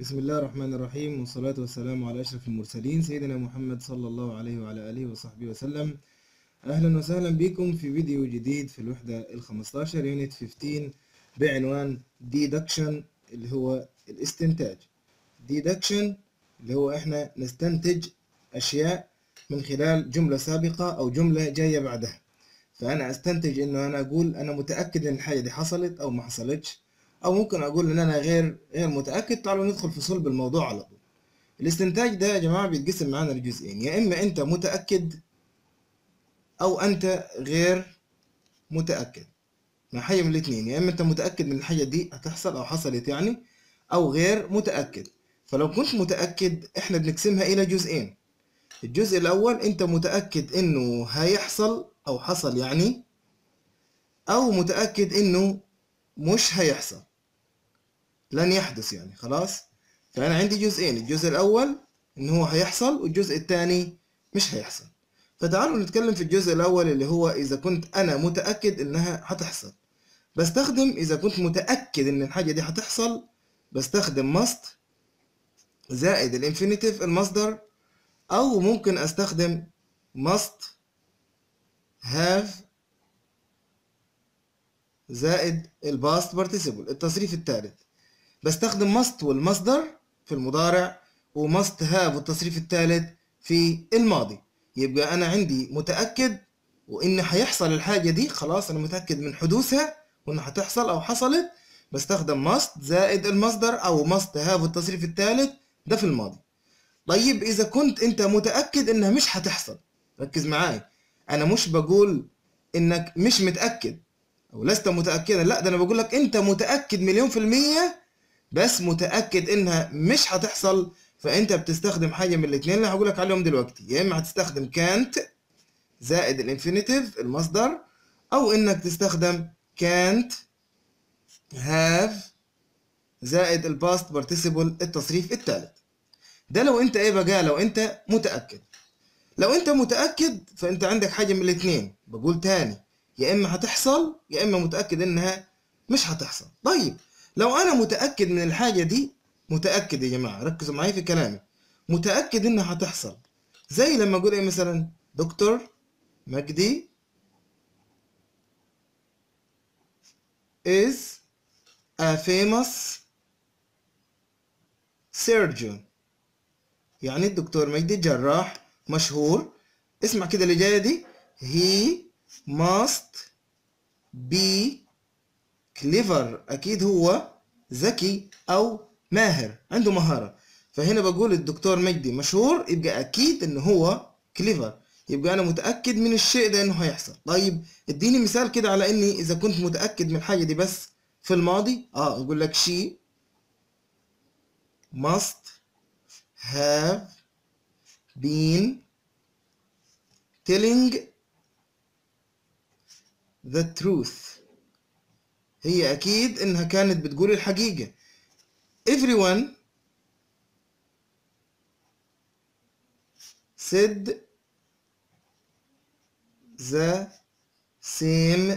بسم الله الرحمن الرحيم والصلاة والسلام على أشرف المرسلين سيدنا محمد صلى الله عليه وعلى آله وصحبه وسلم أهلا وسهلا بكم في فيديو جديد في الوحدة الخمستاشر يونت 15 بعنوان deduction اللي هو الاستنتاج deduction اللي هو إحنا نستنتج أشياء من خلال جملة سابقة أو جملة جاية بعدها فأنا أستنتج إنه أنا أقول أنا متأكد إن الحاجة دي حصلت أو ما حصلتش او ممكن اقول ان انا غير غير متاكد تعالوا ندخل في صلب الموضوع على طول الاستنتاج ده يا جماعه بيتقسم معانا لجزئين يا اما انت متاكد او انت غير متاكد ما حاجه من الاثنين يا اما انت متاكد من الحاجه دي هتحصل او حصلت يعني او غير متاكد فلو كنت متاكد احنا بنقسمها الى جزئين الجزء الاول انت متاكد انه هيحصل او حصل يعني او متاكد انه مش هيحصل لن يحدث يعني خلاص فأنا عندي جزئين الجزء الأول إن هو هيحصل والجزء الثاني مش هيحصل فتعالوا نتكلم في الجزء الأول اللي هو إذا كنت أنا متأكد إنها هتحصل بستخدم إذا كنت متأكد إن الحاجة دي هتحصل بستخدم must زائد الانفينيتيف المصدر أو ممكن أستخدم must have زائد الباست بارتيسيبل التصريف الثالث بستخدم must والمصدر في المضارع ومست هاف والتصريف الثالث في الماضي يبقى انا عندي متاكد وان هيحصل الحاجه دي خلاص انا متاكد من حدوثها وانها هتحصل او حصلت بستخدم must زائد المصدر او must هاف والتصريف الثالث ده في الماضي طيب اذا كنت انت متاكد انها مش هتحصل ركز معاي انا مش بقول انك مش متاكد او لست متاكدا لا ده انا بقول لك انت متاكد مليون في الميه بس متاكد انها مش هتحصل فانت بتستخدم حاجه من الاثنين اللي هقول لك عليهم دلوقتي يا اما هتستخدم كانت زائد الانفينيتيف المصدر او انك تستخدم كانت هاف زائد الباست بارتيسيبل التصريف الثالث ده لو انت ايه بقى لو انت متاكد لو انت متاكد فانت عندك حاجه من الاثنين بقول تاني يا اما هتحصل يا اما متاكد انها مش هتحصل طيب لو انا متاكد من الحاجه دي متاكد يا جماعه ركزوا معايا في كلامي متاكد انها هتحصل زي لما اقول ايه مثلا دكتور مجدي is a famous surgeon يعني الدكتور مجدي جراح مشهور اسمع كده اللي جايه دي he must be clever أكيد هو ذكي أو ماهر عنده مهارة فهنا بقول الدكتور مجدي مشهور يبقى أكيد إن هو كليفر يبقى أنا متأكد من الشيء ده إنه هيحصل طيب اديني مثال كده على إني إذا كنت متأكد من الحاجة دي بس في الماضي آه نقول لك she must have been telling the truth هي أكيد إنها كانت بتقول الحقيقة everyone said the same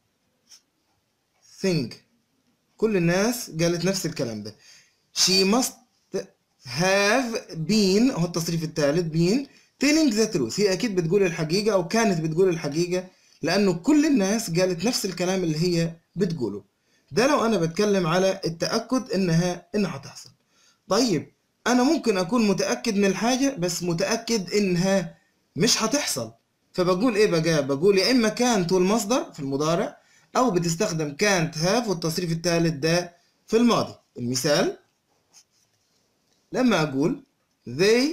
thing كل الناس قالت نفس الكلام ده she must have been هو التصريف الثالث been telling the truth هي أكيد بتقول الحقيقة أو كانت بتقول الحقيقة لأنه كل الناس قالت نفس الكلام اللي هي بتقوله ده لو أنا بتكلم على التأكد إنها إنها هتحصل طيب أنا ممكن أكون متأكد من الحاجة بس متأكد إنها مش هتحصل فبقول إيه بقى بقول يا إما كانت والمصدر في المضارع أو بتستخدم كانت هاف والتصريف الثالث ده في الماضي المثال لما أقول they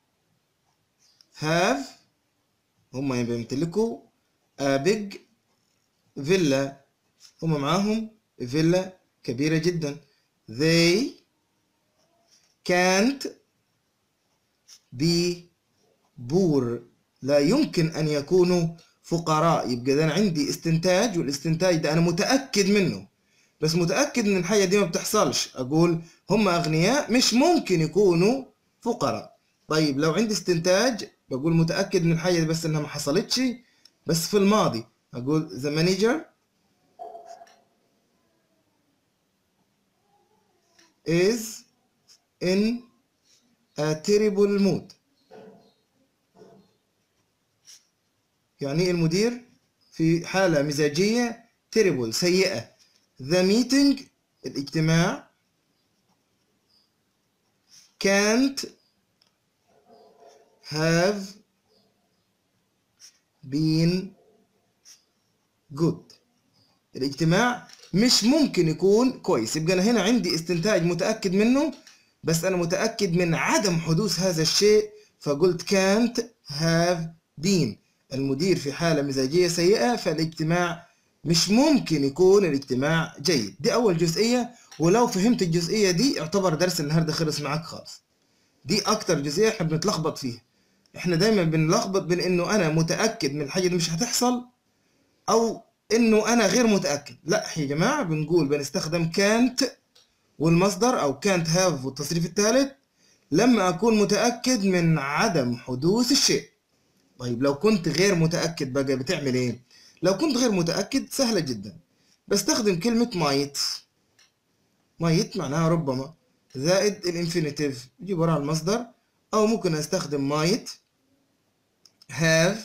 have هم بيمتلكوا a big villa هم معاهم فيلا كبيرة جدا they can't be poor لا يمكن أن يكونوا فقراء يبقى ده أنا عندي استنتاج والاستنتاج ده أنا متأكد منه بس متأكد إن الحاجة دي ما بتحصلش أقول هم أغنياء مش ممكن يكونوا فقراء طيب لو عندي استنتاج بقول متأكد من الحاجة دي بس إنها ما حصلتش بس في الماضي أقول the manager is in a terrible mood يعني إيه المدير في حالة مزاجية terrible سيئة the meeting الاجتماع can't have been good الاجتماع مش ممكن يكون كويس يبقى أنا هنا عندي استنتاج متأكد منه بس أنا متأكد من عدم حدوث هذا الشيء فقلت can't have been المدير في حالة مزاجية سيئة فالاجتماع مش ممكن يكون الاجتماع جيد دي أول جزئية ولو فهمت الجزئية دي اعتبر درس النهاردة خلص معاك خالص دي أكتر جزئية احنا بنتلخبط فيها احنا دايما بنلخبط بين انه انا متأكد من الحاجة دي مش هتحصل او انه انا غير متأكد لا يا جماعة بنقول بنستخدم كانت والمصدر او كانت هاف والتصريف الثالث لما اكون متأكد من عدم حدوث الشيء طيب لو كنت غير متأكد بقى بتعمل ايه لو كنت غير متأكد سهلة جدا بستخدم كلمة might might معناها ربما زائد الانفينيتيف يجيب وراها المصدر او ممكن استخدم might have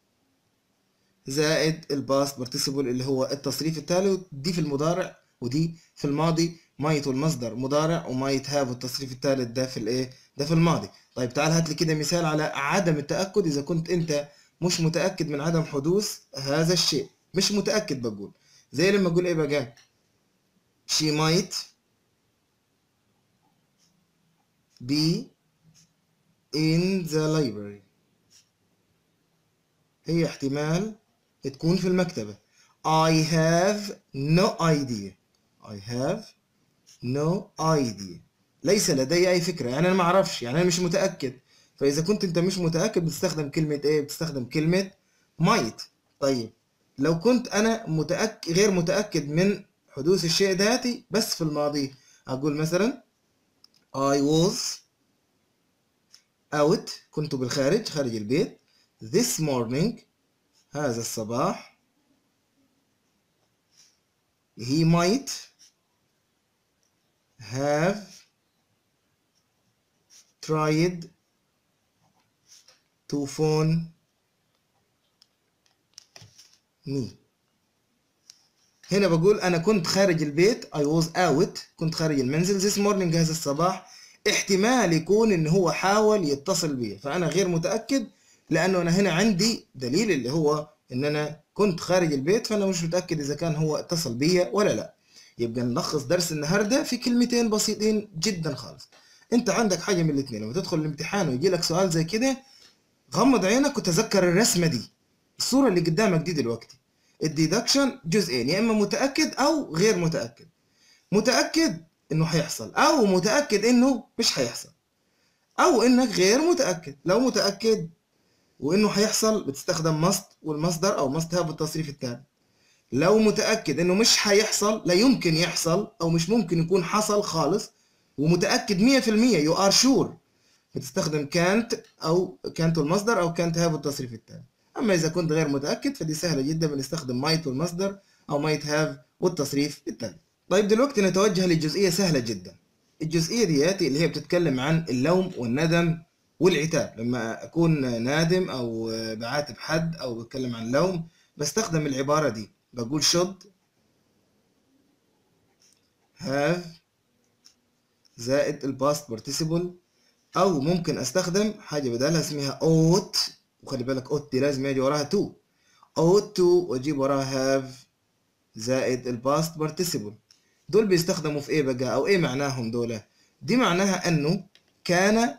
زائد الباست participle اللي هو التصريف التالي دي في المضارع ودي في الماضي might والمصدر مضارع وmight have والتصريف الثالث ده في الايه ده في الماضي طيب تعال هات لي كده مثال على عدم التأكد إذا كنت أنت مش متأكد من عدم حدوث هذا الشيء مش متأكد بقول زي لما أقول إيه بقى she might be in the library هي احتمال تكون في المكتبة I have no idea I have no idea ليس لدي أي فكرة يعني أنا ما أعرفش يعني أنا مش متأكد فإذا كنت أنت مش متأكد بتستخدم كلمة إيه بتستخدم كلمة might طيب لو كنت أنا متأكد غير متأكد من حدوث الشيء ذاتي بس في الماضي أقول مثلا I was out كنت بالخارج خارج البيت this morning هذا الصباح he might have tried to phone me هنا بقول أنا كنت خارج البيت I was out كنت خارج المنزل this morning هذا الصباح احتمال يكون إن هو حاول يتصل بي فأنا غير متأكد لأنه أنا هنا عندي دليل اللي هو إن أنا كنت خارج البيت فأنا مش متأكد إذا كان هو اتصل بيا ولا لا يبقى نلخص درس النهارده في كلمتين بسيطين جدا خالص انت عندك حاجه من الاثنين لما تدخل الامتحان ويجي لك سؤال زي كده غمض عينك وتذكر الرسمه دي الصوره اللي قدامك دي دلوقتي الديدكشن جزئين يا اما متاكد او غير متاكد متاكد انه هيحصل او متاكد انه مش هيحصل او انك غير متاكد لو متاكد وانه هيحصل بتستخدم must والمصدر او must have التصريف الثاني لو متأكد انه مش هيحصل لا يمكن يحصل او مش ممكن يكون حصل خالص ومتأكد 100% you are sure بتستخدم كانت او كانت المصدر او كانت هاف التصريف الثاني اما اذا كنت غير متأكد فدي سهلة جدا بنستخدم مايت والمصدر او مايت هاف والتصريف الثاني طيب دلوقتي نتوجه لجزئية سهلة جدا الجزئية دياتي اللي هي بتتكلم عن اللوم والندم والعتاب لما اكون نادم او بعاتب حد او بتكلم عن لوم بستخدم العبارة دي بقول should have زائد الباست participle أو ممكن أستخدم حاجة بدالها اسمها ought وخلي بالك ought دي لازم يجي وراها to ought to وأجيب وراها have زائد الباست participle دول بيستخدموا في إيه بقى أو إيه معناهم دول دي معناها أنه كان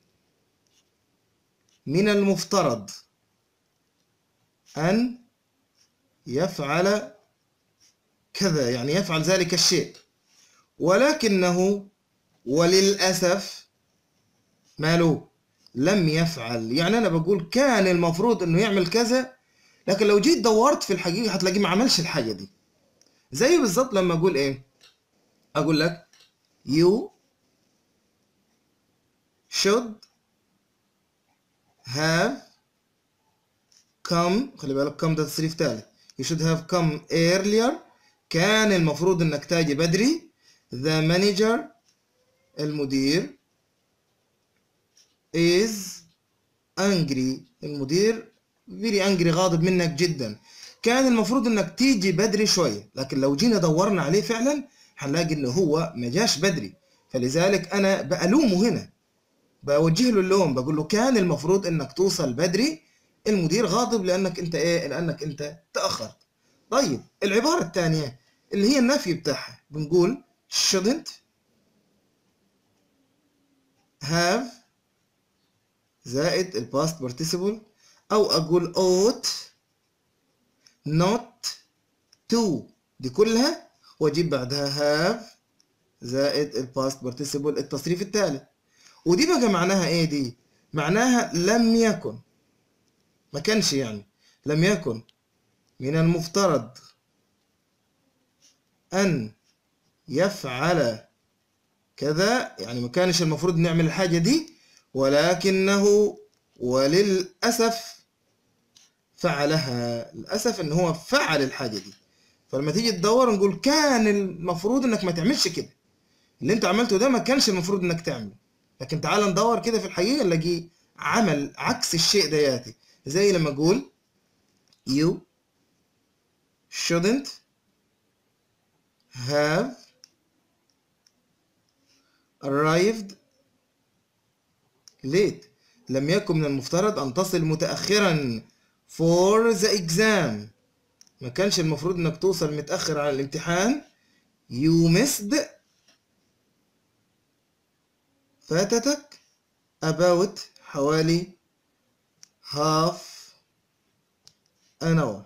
من المفترض أن يفعل كذا يعني يفعل ذلك الشيء ولكنه وللأسف ماله لم يفعل يعني أنا بقول كان المفروض إنه يعمل كذا لكن لو جيت دورت في الحقيقة هتلاقيه ما عملش الحاجة دي زي بالظبط لما أقول إيه أقول لك you should have come خلي بالك come ده تصريف ثالث you should have come earlier كان المفروض انك تاجي بدري the manager المدير is angry المدير very angry غاضب منك جدا كان المفروض انك تيجي بدري شوية لكن لو جينا دورنا عليه فعلا هنلاقي انه هو ما جاش بدري فلذلك انا بألومه هنا بوجه له اللوم بقول له كان المفروض انك توصل بدري المدير غاضب لانك انت ايه لانك انت تاخرت طيب العباره الثانيه اللي هي النفي بتاعها بنقول shouldn't have زائد الباست participle او اقول ought not to دي كلها واجيب بعدها have زائد الباست participle التصريف الثالث ودي بقى معناها ايه دي معناها لم يكن ما كانش يعني لم يكن من المفترض أن يفعل كذا يعني ما كانش المفروض نعمل الحاجة دي ولكنه وللأسف فعلها للأسف إن هو فعل الحاجة دي فلما تيجي تدور نقول كان المفروض إنك ما تعملش كده اللي أنت عملته ده ما كانش المفروض إنك تعمله لكن تعال ندور كده في الحقيقة نلاقيه عمل عكس الشيء دياتي زي لما أقول you shouldn't have arrived late لم يكن من المفترض أن تصل متأخرا for the exam ما كانش المفروض انك توصل متأخر على الامتحان you missed فاتتك about حوالي half an hour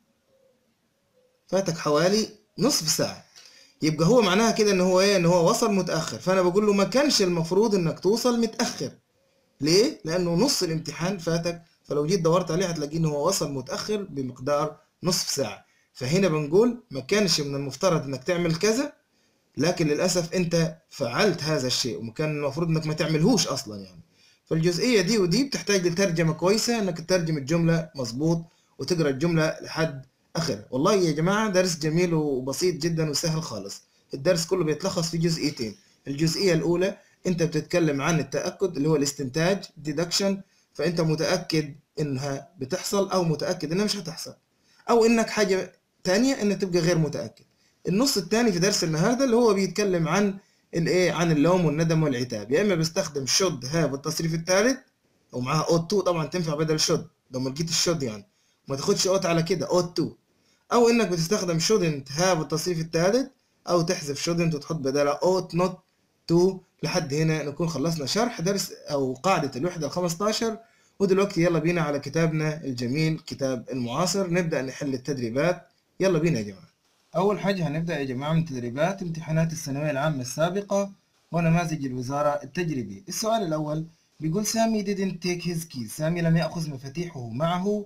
فاتك حوالي نصف ساعة يبقى هو معناها كده ان هو ايه ان هو وصل متأخر فانا بقول له ما كانش المفروض انك توصل متأخر ليه؟ لانه نص الامتحان فاتك فلو جيت دورت عليه هتلاقيه ان هو وصل متأخر بمقدار نصف ساعة فهنا بنقول ما كانش من المفترض انك تعمل كذا لكن للأسف انت فعلت هذا الشيء وكان المفروض انك ما تعملهوش اصلا يعني فالجزئية دي ودي بتحتاج لترجمة كويسة انك تترجم الجملة مظبوط وتقرا الجملة لحد اخرها والله يا جماعة درس جميل وبسيط جدا وسهل خالص الدرس كله بيتلخص في جزئيتين الجزئية الأولى أنت بتتكلم عن التأكد اللي هو الاستنتاج deduction فأنت متأكد إنها بتحصل أو متأكد إنها مش هتحصل أو إنك حاجة تانية إنك تبقى غير متأكد النص الثاني في درس النهاردة اللي هو بيتكلم عن الإيه عن اللوم والندم والعتاب يا إما بيستخدم should have التصريف الثالث ومعاها ought to طبعا تنفع بدل should لو ما لقيت الشود يعني ما تاخدش ought على كده ought to أو إنك بتستخدم shouldn't have التصريف الثالث أو تحذف shouldn't وتحط بدالها ought not to لحد هنا نكون خلصنا شرح درس أو قاعدة الوحدة الخمستاشر ودلوقتي يلا بينا على كتابنا الجميل كتاب المعاصر نبدأ نحل التدريبات يلا بينا يا جماعة أول حاجة هنبدأ يا جماعة من تدريبات امتحانات الثانوية العامة السابقة ونماذج الوزارة التجريبي السؤال الأول بيقول سامي didn't take his keys سامي لم يأخذ مفاتيحه معه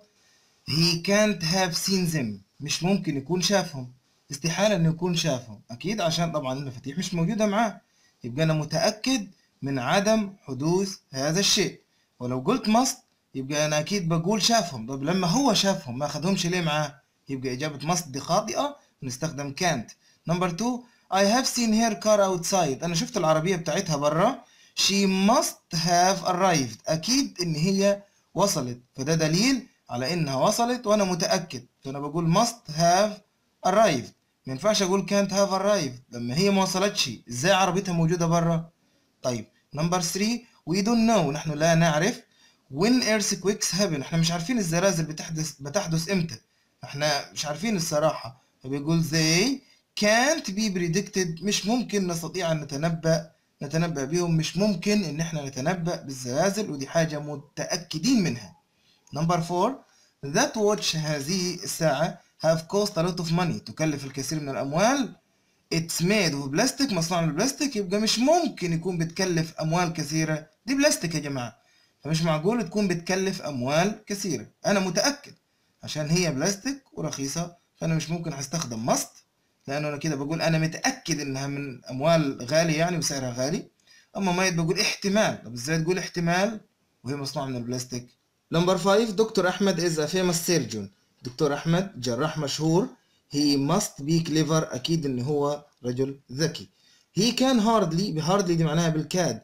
he can't have seen them مش ممكن يكون شافهم استحالة انه يكون شافهم اكيد عشان طبعا المفاتيح مش موجودة معاه يبقى انا متأكد من عدم حدوث هذا الشيء ولو قلت must يبقى انا اكيد بقول شافهم طب لما هو شافهم ما اخدهمش ليه معاه يبقى اجابة must دي خاطئة نستخدم can't نمبر 2 I have seen her car outside انا شفت العربية بتاعتها برا she must have arrived اكيد ان هي وصلت فده دليل على انها وصلت وانا متأكد فانا بقول must have arrived ما ينفعش اقول can't have arrived لما هي ما وصلتش ازاي عربيتها موجودة برا طيب نمبر 3 we don't know نحن لا نعرف when earthquakes happen احنا مش عارفين الزلازل بتحدث بتحدث امتى احنا مش عارفين الصراحة فبيقول they can't be predicted مش ممكن نستطيع ان نتنبأ نتنبأ بهم مش ممكن ان احنا نتنبأ بالزلازل ودي حاجة متأكدين منها نمبر 4 that watch هذه الساعة have cost a lot of money تكلف الكثير من الأموال it's made of plastic مصنوع من البلاستيك يبقى مش ممكن يكون بتكلف أموال كثيرة دي بلاستيك يا جماعة فمش معقول تكون بتكلف أموال كثيرة أنا متأكد عشان هي بلاستيك ورخيصة فأنا مش ممكن هستخدم ماست لأنه أنا كده بقول أنا متأكد إنها من أموال غالية يعني وسعرها غالي أما مايت بقول احتمال طب إزاي تقول احتمال وهي مصنوعة من البلاستيك نمبر 5 دكتور أحمد is a famous surgeon دكتور أحمد جراح مشهور he must be clever أكيد إن هو رجل ذكي he can hardly hardly دي معناها بالكاد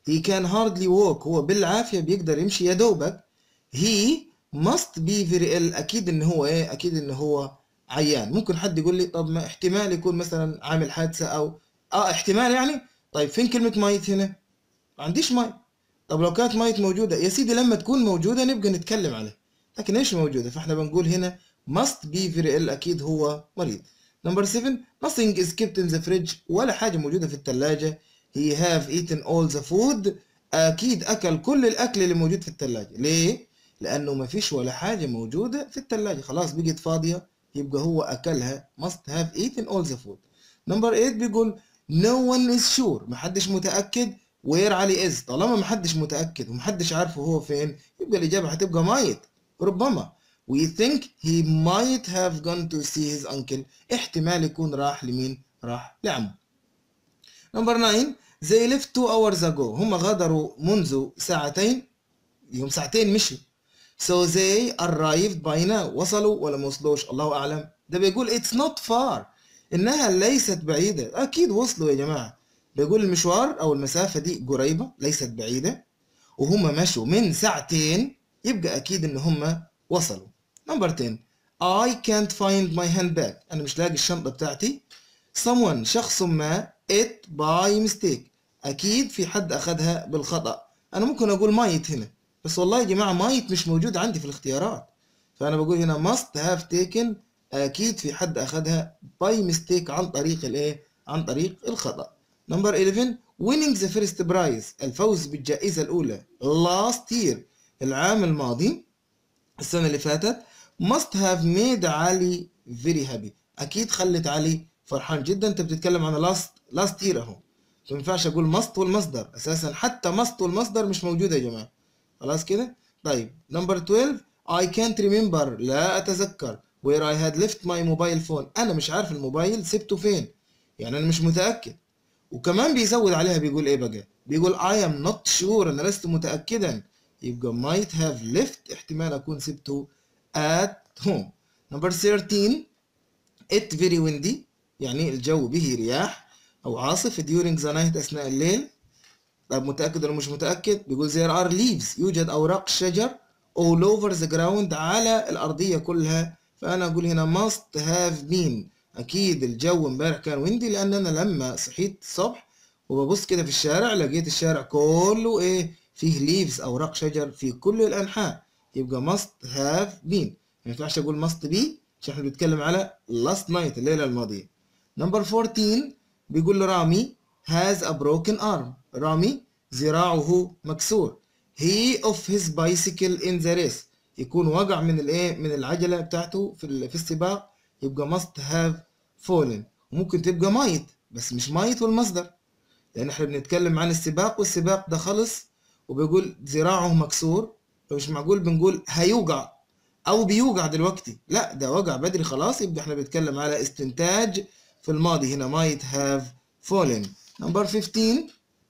he can hardly walk هو بالعافية بيقدر يمشي يا دوبك he must be very ill أكيد إن هو إيه أكيد إن هو عيان ممكن حد يقول لي طب ما احتمال يكون مثلا عامل حادثة أو آه احتمال يعني طيب فين كلمة ميت هنا ما عنديش ميت طب لو كانت ميت موجودة يا سيدي لما تكون موجودة نبقى نتكلم عليها لكن ايش موجودة فاحنا بنقول هنا must be very ill أكيد هو مريض نمبر 7 nothing is kept in the fridge ولا حاجة موجودة في الثلاجة he have eaten all the food أكيد أكل كل الأكل اللي موجود في الثلاجة ليه؟ لأنه ما فيش ولا حاجة موجودة في الثلاجة خلاص بقت فاضية يبقى هو أكلها must have eaten all the food نمبر 8 بيقول no one is sure محدش متأكد where علي is طالما محدش متأكد ومحدش عارفه هو فين يبقى الإجابة هتبقى might ربما we think he might have gone to see his uncle احتمال يكون راح لمين راح لعمه نمبر 9 they left two hours ago هم غادروا منذ ساعتين يوم ساعتين مشي so they arrived by now وصلوا ولا ما وصلوش الله أعلم ده بيقول it's not far إنها ليست بعيدة أكيد وصلوا يا جماعة بيقول المشوار أو المسافة دي قريبة ليست بعيدة وهم مشوا من ساعتين يبقى أكيد إن هم وصلوا نمبر 10 I can't find my handbag أنا مش لاقي الشنطة بتاعتي someone شخص ما it by mistake أكيد في حد أخذها بالخطأ أنا ممكن أقول مايت هنا بس والله يا جماعة مايت مش موجود عندي في الاختيارات فأنا بقول هنا must have taken أكيد في حد أخذها by mistake عن طريق الإيه؟ عن طريق الخطأ نمبر 11 winning the first prize الفوز بالجائزة الأولى last year العام الماضي السنة اللي فاتت must have made علي very happy أكيد خلت علي فرحان جدا أنت بتتكلم عن last last year أهو ما ينفعش أقول must والمصدر أساسا حتى must والمصدر مش موجودة يا جماعة خلاص كده طيب نمبر 12 I can't remember لا أتذكر where I had left my mobile phone أنا مش عارف الموبايل سبته فين يعني أنا مش متأكد وكمان بيزود عليها بيقول إيه بقى بيقول I am not sure أنا لست متأكدا يبقى might have left احتمال أكون سبته at home number 13 it very windy يعني الجو به رياح أو عاصف during the night أثناء الليل طب متأكد ولا مش متأكد بيقول there are leaves يوجد أوراق الشجر all over the ground على الأرضية كلها فأنا أقول هنا must have been أكيد الجو امبارح كان ويندي لأن أنا لما صحيت الصبح وببص كده في الشارع لقيت الشارع كله إيه فيه ليفز أوراق شجر في كل الأنحاء يبقى must have been ما ينفعش أقول must be عشان احنا بنتكلم على last night الليلة الماضية نمبر 14 بيقول له رامي has a broken arm رامي ذراعه مكسور he of his bicycle in the race يكون وقع من الايه من العجلة بتاعته في في السباق يبقى must have fallen وممكن تبقى مايت بس مش مايت والمصدر لان احنا بنتكلم عن السباق والسباق ده خلص وبيقول ذراعه مكسور فمش معقول بنقول هيوقع او بيوقع دلوقتي لا ده وقع بدري خلاص يبقى احنا بنتكلم على استنتاج في الماضي هنا might have fallen نمبر 15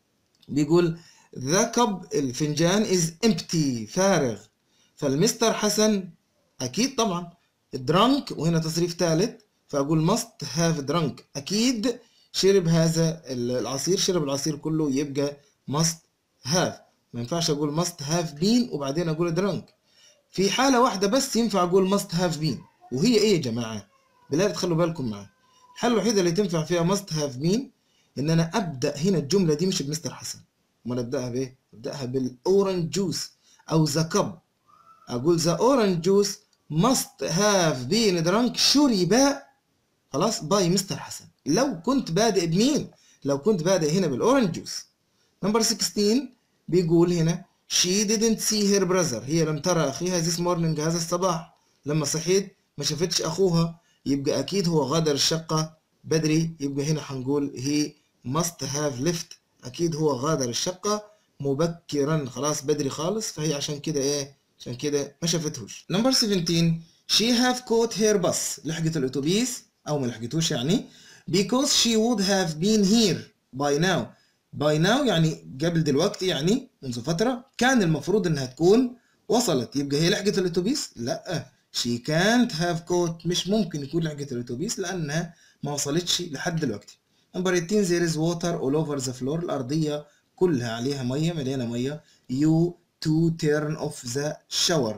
بيقول the cup الفنجان is empty فارغ فالمستر حسن اكيد طبعا drunk وهنا تصريف ثالث فاقول must have drunk اكيد شرب هذا العصير شرب العصير كله يبقى must have ما ينفعش اقول must have been وبعدين اقول drunk في حالة واحدة بس ينفع اقول must have been وهي ايه يا جماعة بالله تخلوا بالكم معي الحالة الوحيدة اللي تنفع فيها must have been ان انا ابدا هنا الجملة دي مش بمستر حسن امال ابداها بايه ابداها بالاورنج جوس او ذا كب اقول ذا اورنج جوس must have been drunk شرب خلاص باي مستر حسن لو كنت بادئ بمين لو كنت بادئ هنا بالاورنج جوس نمبر 16 بيقول هنا she didn't see her brother هي لم ترى اخيها this morning هذا الصباح لما صحيت ما شافتش اخوها يبقى اكيد هو غادر الشقة بدري يبقى هنا هنقول he must have left اكيد هو غادر الشقة مبكرا خلاص بدري خالص فهي عشان كده ايه عشان كده ما شافتهوش نمبر 17 she have caught her bus لحقت الاتوبيس او ما لحقتوش يعني because she would have been here by now by now يعني قبل دلوقتي يعني منذ فترة كان المفروض انها تكون وصلت يبقى هي لحقت الاتوبيس لا she can't have caught مش ممكن يكون لحقت الاتوبيس لانها ما وصلتش لحد دلوقتي نمبر 18 there is water all over the floor الارضية كلها عليها ميه مليانه ميه you to turn off the shower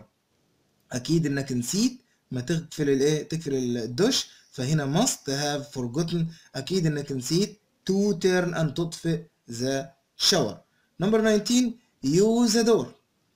اكيد انك نسيت ما تقفل الايه تقفل الدش فهنا must have forgotten اكيد انك نسيت to turn ان تطفئ the shower number 19 use the door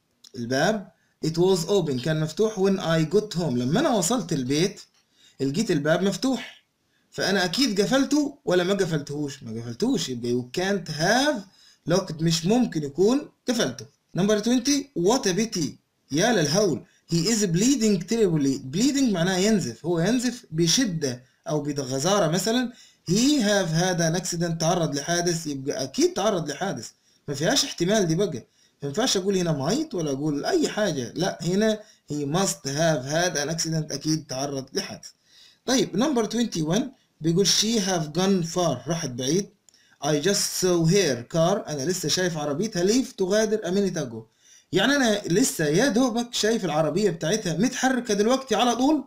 الباب it was open كان مفتوح when I got home لما انا وصلت البيت لقيت الباب مفتوح فانا اكيد قفلته ولا ما قفلتهوش ما قفلتوش يبقى you can't have locked مش ممكن يكون قفلته نمبر 20 what a pity يا للهول he is bleeding terribly bleeding معناها ينزف هو ينزف بشدة أو بغزارة مثلا he have had an accident تعرض لحادث يبقى أكيد تعرض لحادث ما فيهاش احتمال دي بقى ما ينفعش أقول هنا might ولا أقول أي حاجة لا هنا he must have had an accident أكيد تعرض لحادث طيب نمبر 21 بيقول she have gone far راحت بعيد I just saw her car أنا لسه شايف عربيتها leave تغادر a minute ago يعني أنا لسه يا دوبك شايف العربية بتاعتها متحركة دلوقتي على طول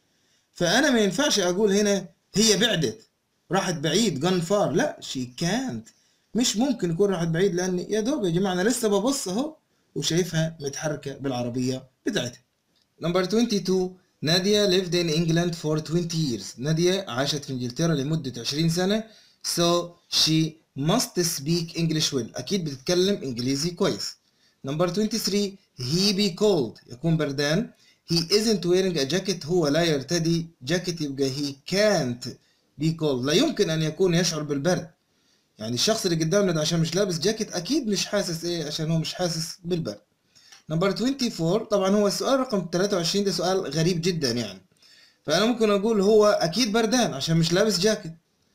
فأنا ما ينفعش أقول هنا هي بعدت راحت بعيد gone far لا she can't مش ممكن يكون راحت بعيد لأن يا دوب يا جماعة أنا لسه ببص أهو وشايفها متحركة بالعربية بتاعتها نمبر 22 نادية lived in England for 20 years نادية عاشت في إنجلترا لمدة 20 سنة so she must speak English well أكيد بتتكلم إنجليزي كويس نمبر 23 he be cold يكون بردان he isn't wearing a jacket هو لا يرتدي جاكيت يبقى he can't be cold لا يمكن أن يكون يشعر بالبرد يعني الشخص اللي قدامنا ده عشان مش لابس جاكيت أكيد مش حاسس إيه عشان هو مش حاسس بالبرد نمبر 24 طبعا هو السؤال رقم 23 ده سؤال غريب جدا يعني فأنا ممكن أقول هو أكيد بردان عشان مش لابس جاكيت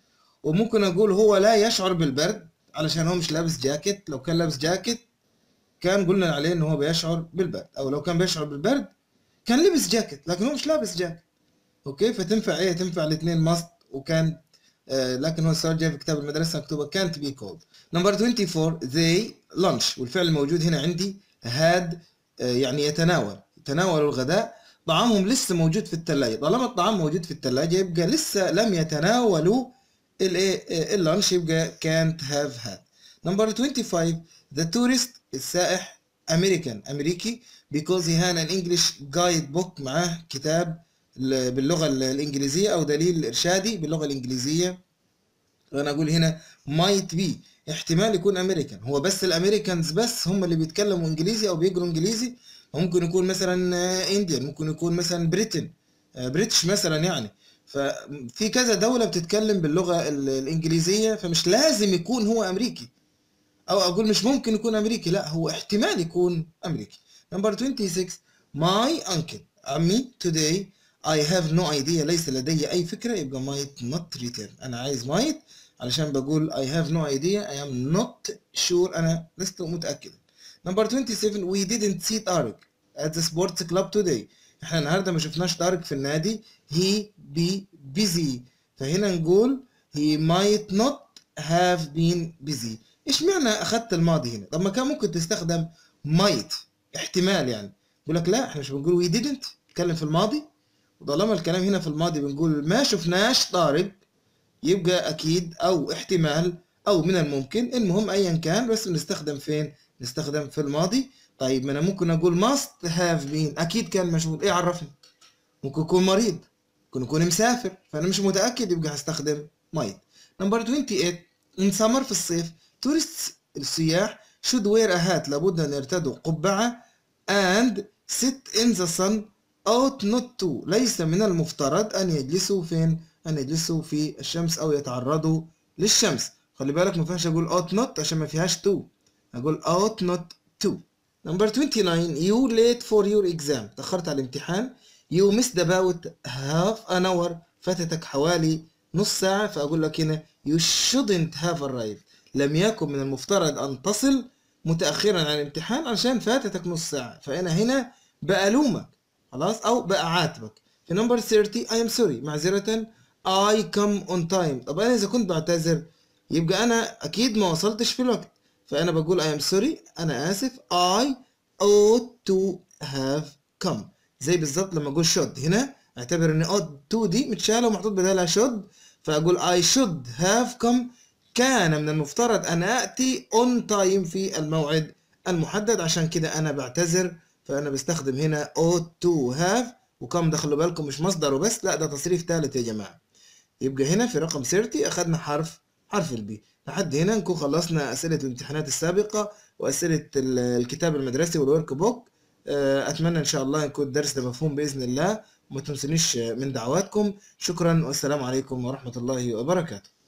وممكن أقول هو لا يشعر بالبرد علشان هو مش لابس جاكيت لو كان لابس جاكيت كان قلنا عليه ان هو بيشعر بالبرد او لو كان بيشعر بالبرد كان لبس جاكيت لكن هو مش لابس جاكيت اوكي فتنفع ايه تنفع الاثنين ماست وكان آه لكن هو السؤال جاي في كتاب المدرسه مكتوبه كانت بي كولد نمبر 24 they lunch والفعل الموجود هنا عندي had آه يعني يتناول يتناولوا الغداء طعامهم لسه موجود في الثلاجه طالما الطعام موجود في الثلاجه يبقى لسه لم يتناولوا الايه اللانش يبقى can't have had نمبر 25 the tourist السائح امريكان امريكي because he had an English guide book معاه كتاب باللغه الانجليزيه او دليل ارشادي باللغه الانجليزيه انا اقول هنا might be احتمال يكون امريكان هو بس الامريكانز بس هم اللي بيتكلموا انجليزي او بيقروا انجليزي ممكن يكون مثلا انديان ممكن يكون مثلا بريتن بريتش مثلا يعني ففي كذا دولة بتتكلم باللغة الإنجليزية فمش لازم يكون هو أمريكي او اقول مش ممكن يكون امريكي لا هو احتمال يكون امريكي نمبر 26 my uncle عمي today I have no idea ليس لدي اي فكره يبقى might not return انا عايز might علشان بقول I have no idea I am not sure انا لست متاكد نمبر 27 we didn't see طارق at the sports club today احنا النهارده ما شفناش طارق في النادي he be busy فهنا نقول he might not have been busy ايش معنى اخذت الماضي هنا طب ما كان ممكن تستخدم might احتمال يعني يقول لك لا احنا مش بنقول we didn't نتكلم في الماضي وطالما الكلام هنا في الماضي بنقول ما شفناش طارق يبقى اكيد او احتمال او من الممكن المهم ايا كان بس بنستخدم فين نستخدم في الماضي طيب ما انا ممكن اقول must have been اكيد كان مشغول ايه عرفني ممكن يكون مريض ممكن يكون مسافر فانا مش متاكد يبقى هستخدم might نمبر 28 in summer في الصيف tourists السياح should wear a hat لابد أن يرتدوا قبعة and sit in the sun ought not to ليس من المفترض أن يجلسوا فين أن يجلسوا في الشمس أو يتعرضوا للشمس خلي بالك ما ينفعش أقول ought not عشان ما فيهاش to أقول ought not to number 29 you late for your exam تأخرت على الامتحان you missed about half an hour فاتتك حوالي نص ساعة فأقول لك هنا you shouldn't have arrived لم يكن من المفترض أن تصل متأخرا عن الامتحان عشان فاتتك نص ساعة فأنا هنا بألومك خلاص أو بأعاتبك في نمبر 30 I am sorry معذرة I come on time طب أنا إذا كنت بعتذر يبقى أنا أكيد ما وصلتش في الوقت فأنا بقول I am sorry أنا آسف I ought to have come زي بالظبط لما أقول should هنا اعتبر إن ought to دي متشالة ومحطوط بدالها should فأقول I should have come كان من المفترض أن آتي on time في الموعد المحدد عشان كده أنا بعتذر فأنا بستخدم هنا ought to have وكم ده خلوا بالكم مش مصدر وبس لا ده تصريف ثالث يا جماعة يبقى هنا في رقم 30 أخذنا حرف حرف البي لحد هنا نكون خلصنا أسئلة الامتحانات السابقة وأسئلة الكتاب المدرسي والورك بوك أتمنى إن شاء الله يكون الدرس ده مفهوم بإذن الله وما تنسونيش من دعواتكم شكرا والسلام عليكم ورحمة الله وبركاته